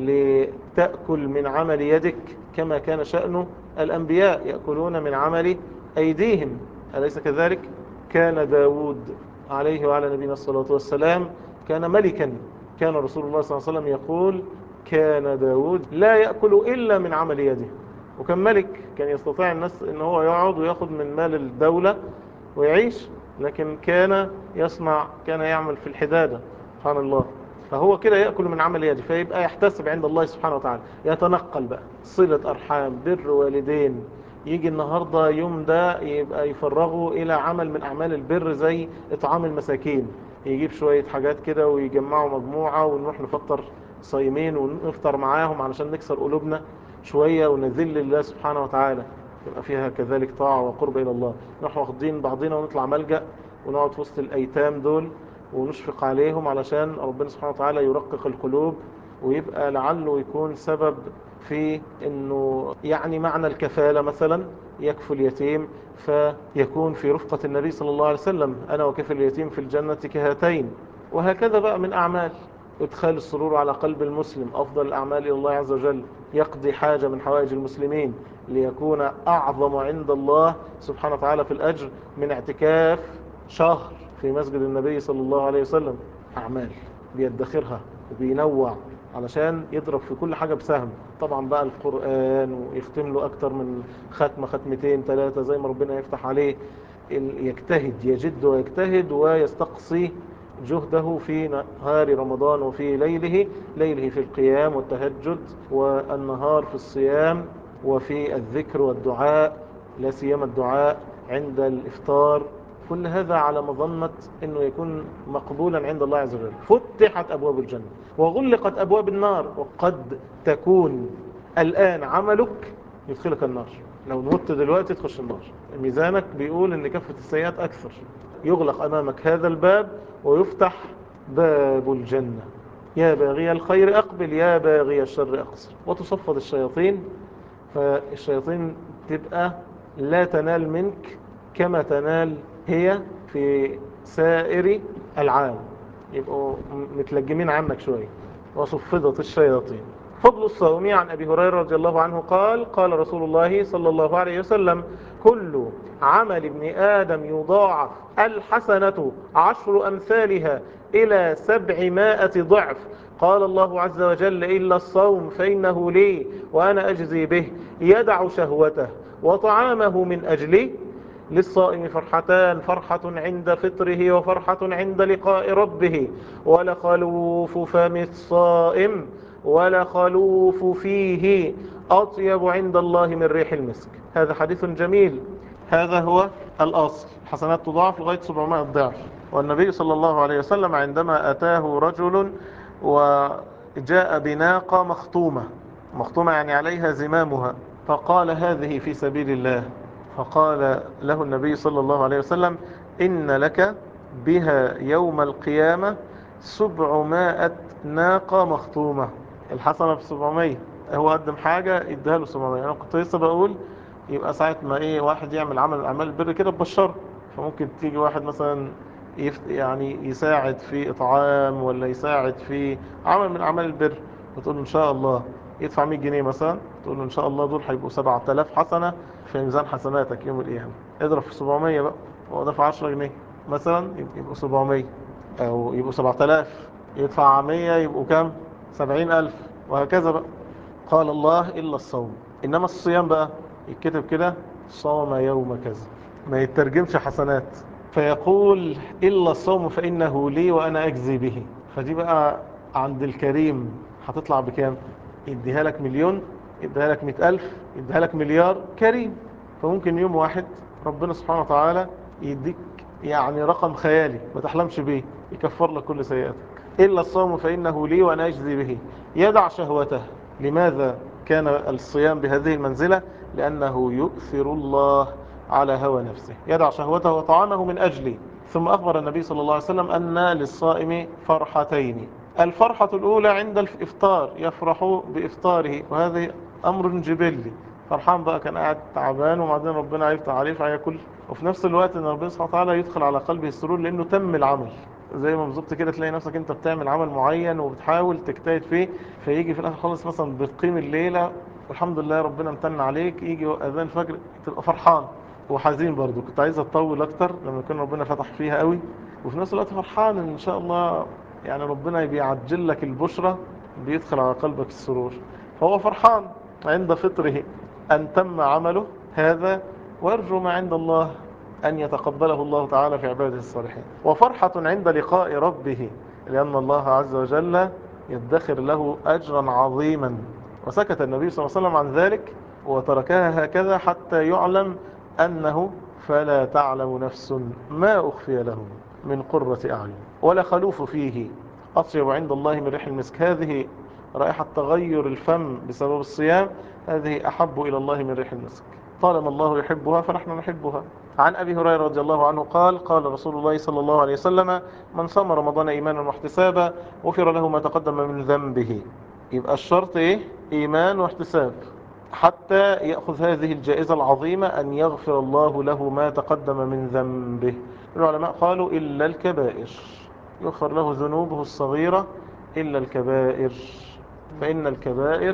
لتأكل من عمل يدك كما كان شأنه الأنبياء يأكلون من عمل أيديهم أليس كذلك كان داود عليه وعلى نبينا الصلاة والسلام كان ملكا كان رسول الله صلى الله عليه وسلم يقول كان داود لا يأكل إلا من عمل يده وكان ملك كان يستطيع الناس ان هو يقعد وياخد من مال الدولة ويعيش لكن كان يصنع كان يعمل في الحدادة سبحان الله فهو كده يأكل من عمل يده فيبقى يحتسب عند الله سبحانه وتعالى يتنقل بقى صلة أرحام بر والدين يجي النهاردة يوم ده يبقى يفرغه إلى عمل من أعمال البر زي إطعام المساكين يجيب شوية حاجات كده ويجمعوا مجموعة ونروح نفطر صايمين ونفطر معاهم علشان نكسر قلوبنا شوية ونذل الله سبحانه وتعالى يبقى فيها كذلك طاعة وقرب إلى الله نروح واخدين بعضنا ونطلع ملجأ ونقعد في وسط الأيتام دول ونشفق عليهم علشان ربنا سبحانه وتعالى يرقق القلوب ويبقى لعله يكون سبب في انه يعني معنى الكفالة مثلا يكفل اليتيم فيكون في رفقة النبي صلى الله عليه وسلم انا وكفل اليتيم في الجنة كهاتين وهكذا بقى من اعمال ادخال السرور على قلب المسلم افضل الاعمال الى الله عز وجل يقضي حاجة من حوائج المسلمين ليكون اعظم عند الله سبحانه وتعالى في الاجر من اعتكاف شهر في مسجد النبي صلى الله عليه وسلم اعمال بيدخرها وبينوع علشان يضرب في كل حاجة بسهم طبعا بقى القرآن ويختم له أكتر من ختمة ختمتين ثلاثة زي ما ربنا يفتح عليه يجتهد يجد ويجتهد ويستقصي جهده في نهار رمضان وفي ليله ليله في القيام والتهجد والنهار في الصيام وفي الذكر والدعاء لا سيما الدعاء عند الإفطار كل هذا على مظنة أنه يكون مقبولا عند الله عز وجل فتحت أبواب الجنة وغلقت أبواب النار وقد تكون الآن عملك يدخلك النار لو نمت دلوقتي تخش النار ميزانك بيقول أن كفة السيئات أكثر يغلق أمامك هذا الباب ويفتح باب الجنة يا باغي الخير أقبل يا باغي الشر أقصر وتصفد الشياطين فالشياطين تبقى لا تنال منك كما تنال هي في سائر العام يبقوا متلجمين عنك شوية وصفدت الشياطين فضل الصوم عن أبي هريرة رضي الله عنه قال قال رسول الله صلى الله عليه وسلم كل عمل ابن آدم يضاعف الحسنة عشر أمثالها إلى سبعمائة ضعف قال الله عز وجل إلا الصوم فإنه لي وأنا أجزي به يدع شهوته وطعامه من أجلي للصائم فرحتان فرحة عند فطره وفرحة عند لقاء ربه ولخلوف فم الصائم ولخلوف فيه أطيب عند الله من ريح المسك هذا حديث جميل هذا هو الأصل حسنات تضاعف لغاية 700 ضعف والنبي صلى الله عليه وسلم عندما أتاه رجل وجاء بناقة مخطومة مخطومة يعني عليها زمامها فقال هذه في سبيل الله فقال له النبي صلى الله عليه وسلم إن لك بها يوم القيامة سبعمائة ناقة مخطومة الحسنة في سبعمية هو قدم حاجة ادها له سبعمية أنا كنت لسه بقول يبقى ساعة ما ايه واحد يعمل عمل اعمال البر كده ببشره فممكن تيجي واحد مثلا يفت يعني يساعد في اطعام ولا يساعد في عمل من اعمال البر وتقول له ان شاء الله يدفع 100 جنيه مثلا تقول له ان شاء الله دول هيبقوا 7000 حسنة في ميزان حسناتك يوم القيامة اضرب في 700 بقى هو دفع 10 جنيه مثلا يبقوا 700 او يبقوا 7000 يدفع 100 يبقوا كام 70000 وهكذا بقى قال الله الا الصوم انما الصيام بقى يتكتب كده صام يوم كذا ما يترجمش حسنات فيقول إلا الصوم فإنه لي وأنا أجزي به فدي بقى عند الكريم هتطلع بكام يديها لك مليون يديها لك مئة ألف يديها لك مليار كريم فممكن يوم واحد ربنا سبحانه وتعالى يديك يعني رقم خيالي ما تحلمش به يكفر لك كل سيئاتك إلا الصوم فإنه لي وأنا أجزي به يدع شهوته لماذا كان الصيام بهذه المنزلة لأنه يؤثر الله على هوى نفسه يدع شهوته وطعامه من أجلي ثم أخبر النبي صلى الله عليه وسلم أن للصائم فرحتين الفرحة الأولى عند الإفطار يفرح بإفطاره وهذا أمر جبلي فرحان بقى كان قاعد تعبان وبعدين ربنا يفتح عليه فهياكل وفي نفس الوقت ان ربنا سبحانه وتعالى يدخل على قلبه السرور لانه تم العمل زي ما بالظبط كده تلاقي نفسك انت بتعمل عمل معين وبتحاول تجتهد فيه فيجي في الاخر خالص مثلا بتقيم الليله والحمد لله ربنا امتن عليك يجي اذان الفجر تبقى فرحان وحزين برضو كنت عايز اتطول اكتر لما يكون ربنا فتح فيها قوي وفي نفس الوقت فرحان ان شاء الله يعني ربنا بيعجل لك البشرة بيدخل على قلبك السرور فهو فرحان عند فطره ان تم عمله هذا ويرجو ما عند الله أن يتقبله الله تعالى في عباده الصالحين وفرحة عند لقاء ربه لأن الله عز وجل يدخر له أجرا عظيما وسكت النبي صلى الله عليه وسلم عن ذلك وتركها هكذا حتى يعلم أنه فلا تعلم نفس ما أخفي لهم من قرة أعين ولا خلوف فيه أطيب عند الله من ريح المسك هذه رائحة تغير الفم بسبب الصيام هذه أحب إلى الله من ريح المسك طالما الله يحبها فنحن نحبها عن أبي هريرة رضي الله عنه قال قال رسول الله صلى الله عليه وسلم من صام رمضان إيمانا واحتسابا غفر له ما تقدم من ذنبه يبقى الشرط إيه؟ إيمان واحتساب حتى يأخذ هذه الجائزة العظيمة أن يغفر الله له ما تقدم من ذنبه العلماء قالوا إلا الكبائر يغفر له ذنوبه الصغيرة إلا الكبائر فإن الكبائر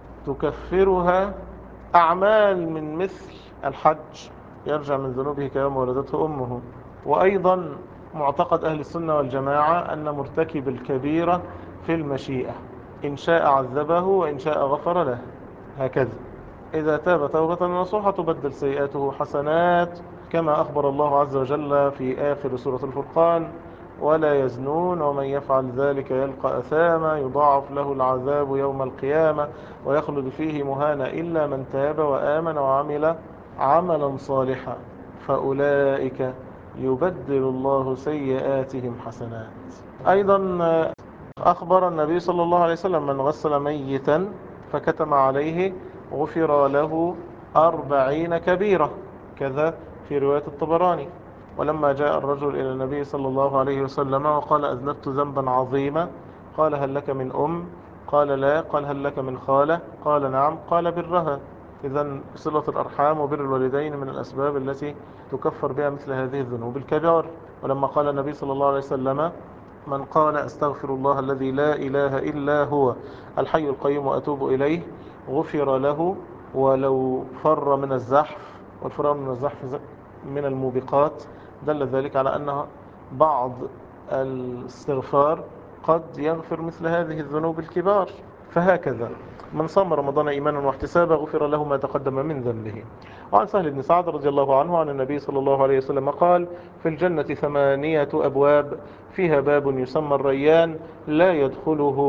تكفرها أعمال من مثل الحج يرجع من ذنوبه كيوم ولدته أمه وأيضا معتقد أهل السنة والجماعة أن مرتكب الكبيرة في المشيئة إن شاء عذبه وإن شاء غفر له هكذا إذا تاب توبة نصوحة تبدل سيئاته حسنات كما أخبر الله عز وجل في آخر سورة الفرقان ولا يزنون ومن يفعل ذلك يلقى أثاما يضاعف له العذاب يوم القيامة ويخلد فيه مهانا إلا من تاب وآمن وعمل عملا صالحا فأولئك يبدل الله سيئاتهم حسنات أيضا أخبر النبي صلى الله عليه وسلم من غسل ميتا فكتم عليه غفر له أربعين كبيرة كذا في رواية الطبراني ولما جاء الرجل إلى النبي صلى الله عليه وسلم وقال أذنبت ذنبا عظيما قال هل لك من أم قال لا قال هل لك من خالة قال نعم قال برها إذا صلة الأرحام وبر الوالدين من الأسباب التي تكفر بها مثل هذه الذنوب الكبار ولما قال النبي صلى الله عليه وسلم من قال أستغفر الله الذي لا إله إلا هو الحي القيوم وأتوب إليه غفر له ولو فر من الزحف والفرار من الزحف من الموبقات دل ذلك على أن بعض الاستغفار قد يغفر مثل هذه الذنوب الكبار فهكذا من صام رمضان إيمانا واحتسابا غفر له ما تقدم من ذنبه وعن سهل بن سعد رضي الله عنه عن النبي صلى الله عليه وسلم قال في الجنة ثمانية أبواب فيها باب يسمى الريان لا يدخله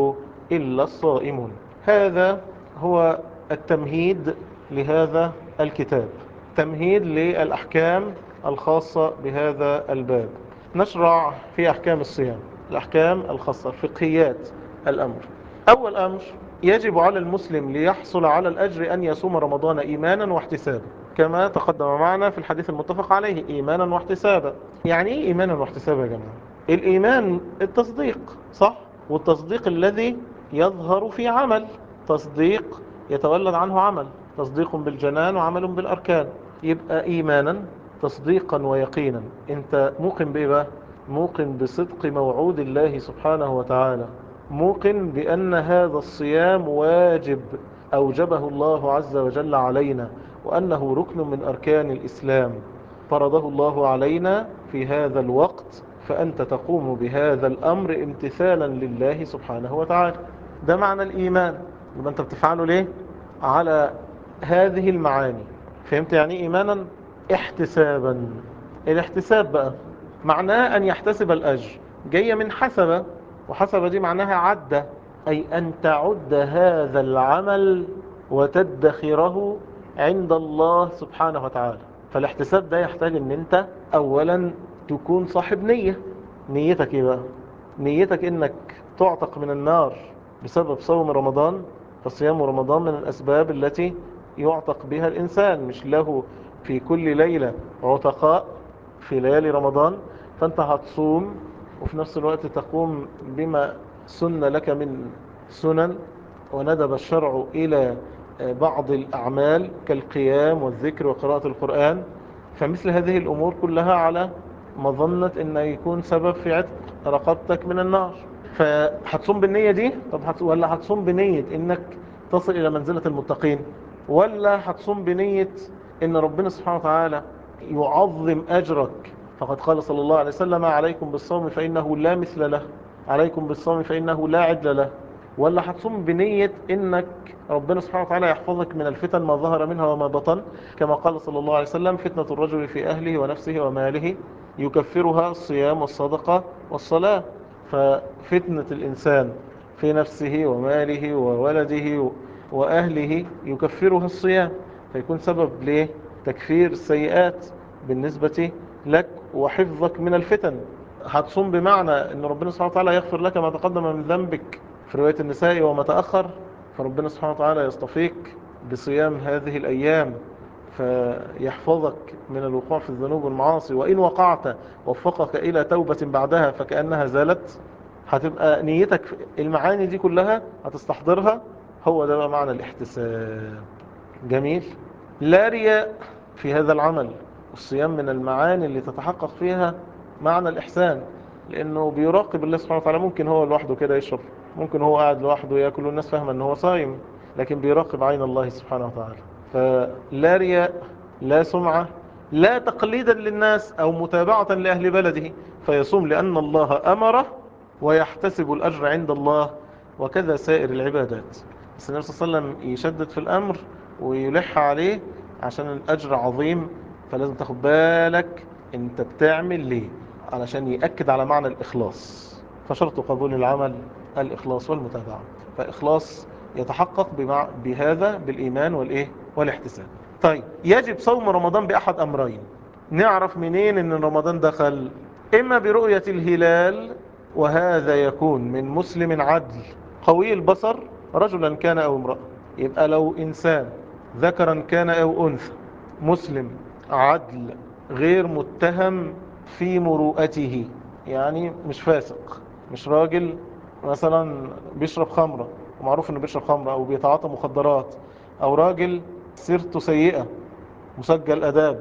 إلا الصائمون هذا هو التمهيد لهذا الكتاب تمهيد للأحكام الخاصة بهذا الباب نشرع في أحكام الصيام الأحكام الخاصة فقهيات الأمر أول أمر يجب على المسلم ليحصل على الأجر أن يصوم رمضان إيمانا واحتسابا كما تقدم معنا في الحديث المتفق عليه إيمانا واحتسابا يعني إيه إيمانا واحتسابا يا جماعة الإيمان التصديق صح والتصديق الذي يظهر في عمل تصديق يتولد عنه عمل تصديق بالجنان وعمل بالأركان يبقى إيمانا تصديقا ويقينا انت موقن بإيه بقى موقن بصدق موعود الله سبحانه وتعالى موقن بأن هذا الصيام واجب أوجبه الله عز وجل علينا وأنه ركن من أركان الإسلام فرضه الله علينا في هذا الوقت فأنت تقوم بهذا الأمر امتثالا لله سبحانه وتعالى ده معنى الإيمان يبقى أنت بتفعله ليه على هذه المعاني فهمت يعني إيمانا احتسابا الاحتساب بقى معناه أن يحتسب الأجر جاية من حسب وحسب دي معناها عدة أي أن تعد هذا العمل وتدخره عند الله سبحانه وتعالى فالاحتساب ده يحتاج ان انت اولا تكون صاحب نية نيتك ايه بقى نيتك انك تعتق من النار بسبب صوم رمضان فصيام رمضان من الاسباب التي يعتق بها الانسان مش له في كل ليلة عتقاء في ليالي رمضان فانت هتصوم وفي نفس الوقت تقوم بما سن لك من سنن وندب الشرع إلى بعض الأعمال كالقيام والذكر وقراءة القرآن فمثل هذه الأمور كلها على مظنة أن يكون سبب في عتق رقبتك من النار فهتصوم بالنية دي طب هت... ولا هتصوم بنية أنك تصل إلى منزلة المتقين ولا هتصوم بنية أن ربنا سبحانه وتعالى يعظم أجرك فقد قال صلى الله عليه وسلم عليكم بالصوم فإنه لا مثل له عليكم بالصوم فإنه لا عدل له ولا هتصوم بنية انك ربنا سبحانه وتعالى يحفظك من الفتن ما ظهر منها وما بطن كما قال صلى الله عليه وسلم فتنة الرجل في أهله ونفسه وماله يكفرها الصيام والصدقة والصلاة ففتنة الإنسان في نفسه وماله وولده وأهله يكفرها الصيام فيكون سبب لتكفير السيئات بالنسبة لك وحفظك من الفتن هتصوم بمعنى ان ربنا سبحانه وتعالى يغفر لك ما تقدم من ذنبك في رواية النساء وما تأخر فربنا سبحانه وتعالى يصطفيك بصيام هذه الأيام فيحفظك من الوقوع في الذنوب والمعاصي وإن وقعت وفقك إلى توبة بعدها فكأنها زالت هتبقى نيتك المعاني دي كلها هتستحضرها هو ده بقى معنى الاحتساب جميل لا رياء في هذا العمل الصيام من المعاني اللي تتحقق فيها معنى الإحسان لأنه بيراقب الله سبحانه وتعالى ممكن هو لوحده كده يشرب ممكن هو قاعد لوحده ياكل والناس فاهمة ان هو صايم لكن بيراقب عين الله سبحانه وتعالى فلا رياء لا سمعة لا تقليدا للناس او متابعة لأهل بلده فيصوم لأن الله أمره ويحتسب الأجر عند الله وكذا سائر العبادات بس النبي صلى الله عليه وسلم يشدد في الأمر ويلح عليه عشان الأجر عظيم فلازم تاخد بالك انت بتعمل ليه علشان يأكد على معنى الإخلاص فشرط قبول العمل الإخلاص والمتابعة فإخلاص يتحقق بمع... بهذا بالإيمان والإيه والاحتساب طيب يجب صوم رمضان بأحد أمرين نعرف منين أن رمضان دخل إما برؤية الهلال وهذا يكون من مسلم عدل قوي البصر رجلا كان أو امرأة يبقى لو إنسان ذكرا كان أو أنثى مسلم عدل غير متهم في مروءته يعني مش فاسق مش راجل مثلا بيشرب خمرة ومعروف انه بيشرب خمرة او بيتعاطى مخدرات او راجل سيرته سيئة مسجل اداب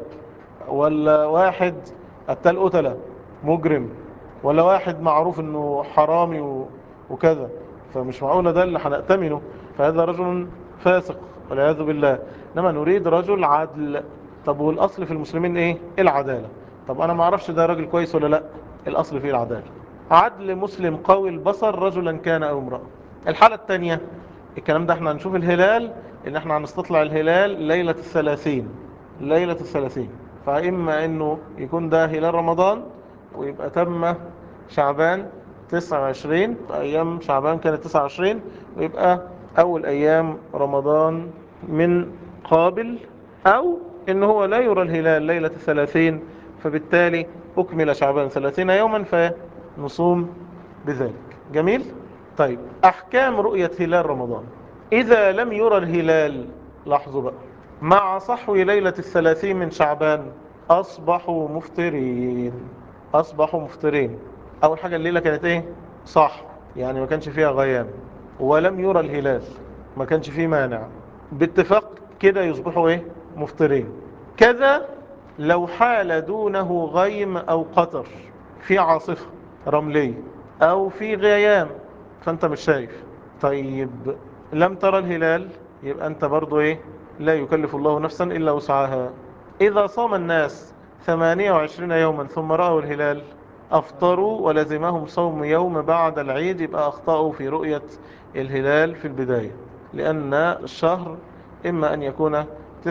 ولا واحد قتال قتلة مجرم ولا واحد معروف انه حرامي وكذا فمش معقولة ده اللي هنأتمنه فهذا رجل فاسق والعياذ بالله انما نريد رجل عدل طب والاصل في المسلمين ايه العدالة طب انا ما اعرفش ده راجل كويس ولا لا الاصل فيه العدالة عدل مسلم قوي البصر رجلا كان او امرأة الحالة الثانية الكلام ده احنا هنشوف الهلال ان احنا هنستطلع الهلال ليلة الثلاثين ليلة الثلاثين فإما انه يكون ده هلال رمضان ويبقى تم شعبان 29 أيام شعبان كانت 29 ويبقى أول أيام رمضان من قابل أو إن هو لا يرى الهلال ليلة الثلاثين فبالتالي أكمل شعبان ثلاثين يوما فنصوم بذلك جميل؟ طيب أحكام رؤية هلال رمضان إذا لم يرى الهلال لاحظوا بقى مع صحو ليلة الثلاثين من شعبان أصبحوا مفترين أصبحوا مفترين أول حاجة الليلة كانت إيه؟ صح يعني ما كانش فيها غيام ولم يرى الهلال ما كانش فيه مانع باتفاق كده يصبحوا إيه؟ مفترين كذا لو حال دونه غيم أو قطر في عاصفة رملية أو في غيام فأنت مش شايف طيب لم ترى الهلال يبقى أنت برضو إيه لا يكلف الله نفسا إلا وسعها إذا صام الناس 28 يوما ثم رأوا الهلال أفطروا ولزمهم صوم يوم بعد العيد يبقى أخطأوا في رؤية الهلال في البداية لأن الشهر إما أن يكون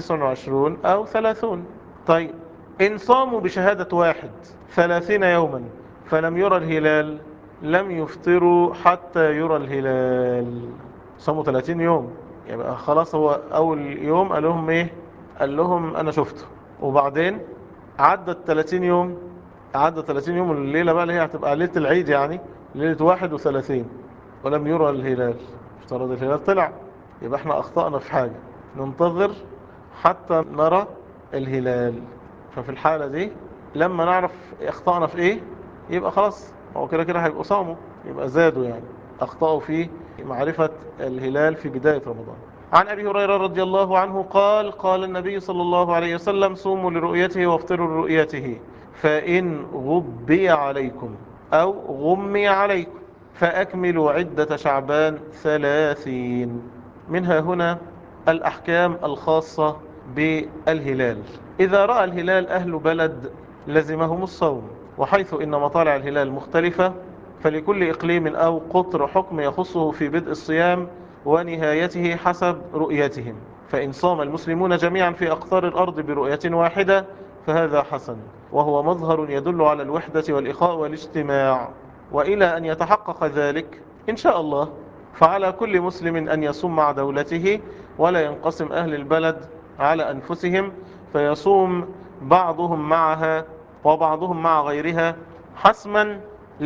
29 أو 30 طيب إن صاموا بشهادة واحد 30 يوما فلم يرى الهلال لم يفطروا حتى يرى الهلال صاموا 30 يوم يبقى خلاص هو أول يوم قال لهم إيه قال لهم أنا شفته وبعدين عدت 30 يوم عدت 30 يوم الليلة بقى اللي هي هتبقى ليلة العيد يعني ليلة 31 ولم يرى الهلال افترض الهلال طلع يبقى احنا أخطأنا في حاجة ننتظر حتى نرى الهلال ففي الحالة دي لما نعرف اخطأنا في ايه يبقى خلاص هو كده كده هيبقوا صاموا يبقى زادوا يعني اخطأوا في معرفة الهلال في بداية رمضان عن أبي هريرة رضي الله عنه قال قال النبي صلى الله عليه وسلم صوموا لرؤيته وافطروا لرؤيته فإن غبي عليكم أو غمي عليكم فأكملوا عدة شعبان ثلاثين منها هنا الأحكام الخاصة بالهلال إذا رأى الهلال أهل بلد لزمهم الصوم وحيث إن مطالع الهلال مختلفة فلكل إقليم أو قطر حكم يخصه في بدء الصيام ونهايته حسب رؤيتهم فإن صام المسلمون جميعا في أقطار الأرض برؤية واحدة فهذا حسن وهو مظهر يدل على الوحدة والإخاء والاجتماع وإلى أن يتحقق ذلك إن شاء الله فعلى كل مسلم أن يصوم مع دولته ولا ينقسم أهل البلد على أنفسهم فيصوم بعضهم معها وبعضهم مع غيرها حسما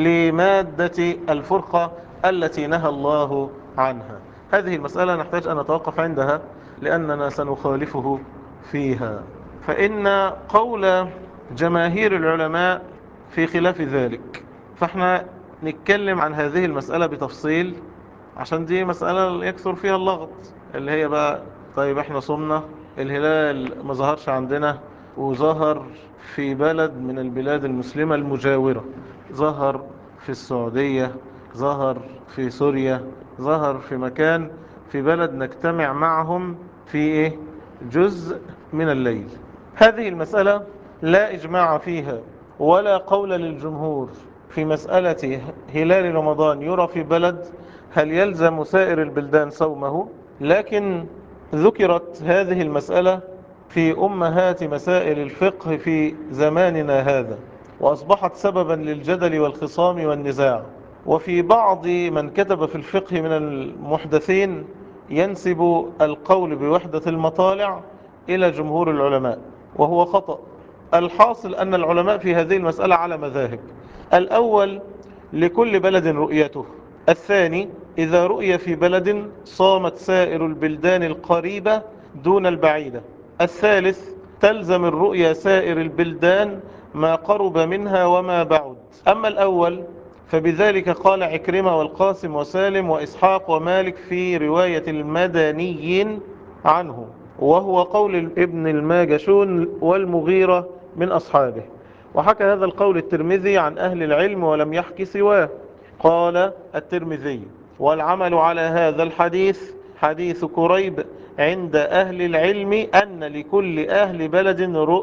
لمادة الفرقة التي نهى الله عنها هذه المسألة نحتاج أن نتوقف عندها لأننا سنخالفه فيها فإن قول جماهير العلماء في خلاف ذلك فاحنا نتكلم عن هذه المسألة بتفصيل عشان دي مسألة يكثر فيها اللغط اللي هي بقى طيب احنا صمنا الهلال ما ظهرش عندنا وظهر في بلد من البلاد المسلمة المجاورة ظهر في السعودية ظهر في سوريا ظهر في مكان في بلد نجتمع معهم في ايه جزء من الليل هذه المسألة لا إجماع فيها ولا قول للجمهور في مسألة هلال رمضان يرى في بلد هل يلزم سائر البلدان صومه لكن ذكرت هذه المسألة في أمهات مسائل الفقه في زماننا هذا وأصبحت سببا للجدل والخصام والنزاع وفي بعض من كتب في الفقه من المحدثين ينسب القول بوحدة المطالع إلى جمهور العلماء وهو خطأ الحاصل أن العلماء في هذه المسألة على مذاهب الأول لكل بلد رؤيته الثاني إذا رؤي في بلد صامت سائر البلدان القريبة دون البعيدة الثالث تلزم الرؤيا سائر البلدان ما قرب منها وما بعد أما الأول فبذلك قال عكرمة والقاسم وسالم وإسحاق ومالك في رواية المدنيين عنه وهو قول ابن الماجشون والمغيرة من أصحابه وحكى هذا القول الترمذي عن أهل العلم ولم يحكي سواه قال الترمذي والعمل على هذا الحديث حديث كريب عند أهل العلم أن لكل أهل بلد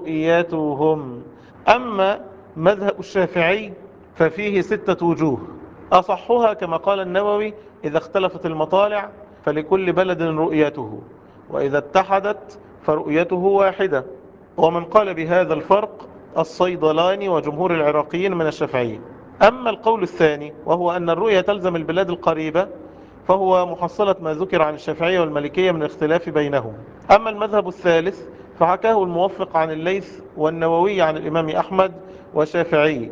رؤيتهم أما مذهب الشافعي ففيه ستة وجوه أصحها كما قال النووي إذا اختلفت المطالع فلكل بلد رؤيته وإذا اتحدت فرؤيته واحدة ومن قال بهذا الفرق الصيدلاني وجمهور العراقيين من الشافعيين أما القول الثاني وهو أن الرؤية تلزم البلاد القريبة فهو محصلة ما ذكر عن الشافعية والمالكية من الاختلاف بينهم أما المذهب الثالث فحكاه الموفق عن الليث والنووي عن الإمام أحمد وشافعي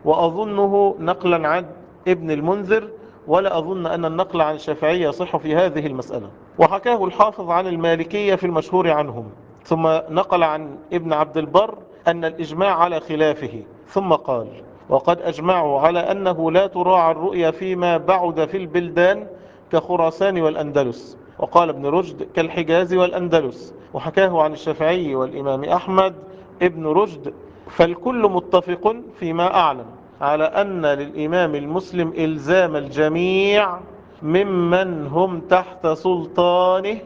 وأظنه نقلا عن ابن المنذر ولا أظن أن النقل عن الشافعي يصح في هذه المسألة وحكاه الحافظ عن المالكية في المشهور عنهم ثم نقل عن ابن عبد البر أن الإجماع على خلافه ثم قال وقد أجمعوا على أنه لا تراعى الرؤيا فيما بعد في البلدان كخراسان والأندلس وقال ابن رشد كالحجاز والأندلس وحكاه عن الشافعي والإمام أحمد ابن رشد فالكل متفق فيما أعلم على أن للإمام المسلم إلزام الجميع ممن هم تحت سلطانه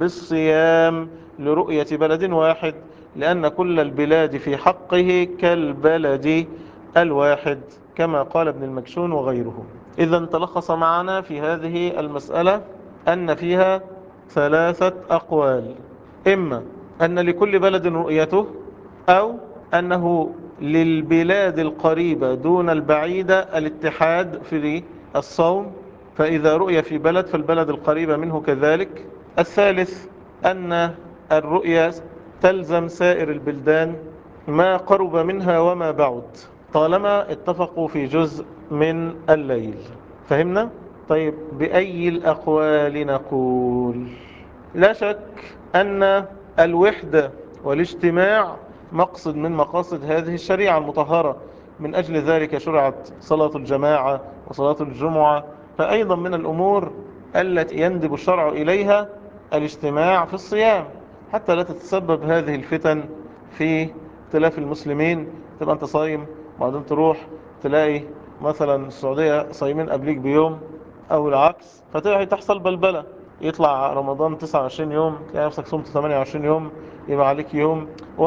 بالصيام لرؤية بلد واحد لأن كل البلاد في حقه كالبلد الواحد كما قال ابن المكشون وغيره إذا تلخص معنا في هذه المسألة أن فيها ثلاثة أقوال إما أن لكل بلد رؤيته أو أنه للبلاد القريبة دون البعيدة الاتحاد في الصوم فإذا رؤية في بلد فالبلد القريبة منه كذلك الثالث أن الرؤية تلزم سائر البلدان ما قرب منها وما بعد طالما اتفقوا في جزء من الليل فهمنا؟ طيب بأي الأقوال نقول لا شك أن الوحدة والاجتماع مقصد من مقاصد هذه الشريعة المطهرة من أجل ذلك شرعت صلاة الجماعة وصلاة الجمعة فأيضا من الأمور التي يندب الشرع إليها الاجتماع في الصيام حتى لا تتسبب هذه الفتن في اختلاف المسلمين تبقى أنت صايم وبعدين تروح تلاقي مثلا السعودية صايمين قبليك بيوم أو العكس فتبقى تحصل بلبلة يطلع رمضان 29 يوم تلاقي نفسك صمت 28 يوم يبقى عليك يوم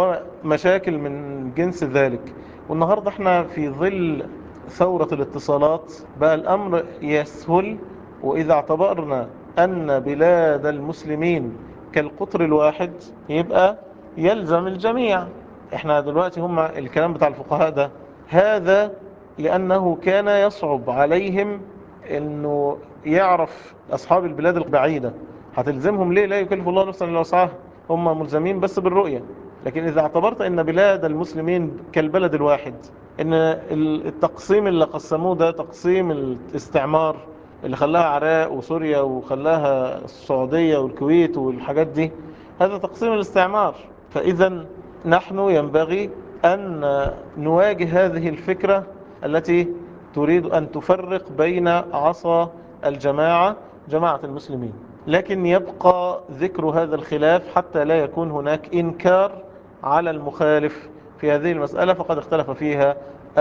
ومشاكل من جنس ذلك والنهاردة احنا في ظل ثورة الاتصالات بقى الأمر يسهل وإذا اعتبرنا أن بلاد المسلمين كالقطر الواحد يبقى يلزم الجميع احنا دلوقتي هم الكلام بتاع الفقهاء ده هذا لأنه كان يصعب عليهم أنه يعرف أصحاب البلاد البعيدة هتلزمهم ليه لا يكلف الله نفسا إلا وسعها هم ملزمين بس بالرؤية لكن إذا اعتبرت أن بلاد المسلمين كالبلد الواحد أن التقسيم اللي قسموه ده تقسيم الاستعمار اللي خلاها عراق وسوريا وخلاها السعودية والكويت والحاجات دي هذا تقسيم الاستعمار فإذا نحن ينبغي أن نواجه هذه الفكرة التي تريد أن تفرق بين عصا الجماعة جماعة المسلمين لكن يبقى ذكر هذا الخلاف حتى لا يكون هناك إنكار على المخالف في هذه المسألة فقد اختلف فيها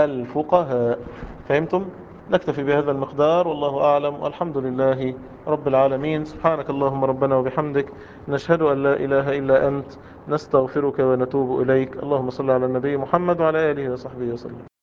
الفقهاء فهمتم؟ نكتفي بهذا المقدار والله أعلم والحمد لله رب العالمين سبحانك اللهم ربنا وبحمدك نشهد أن لا إله إلا أنت نستغفرك ونتوب إليك اللهم صل على النبي محمد وعلى آله وصحبه وسلم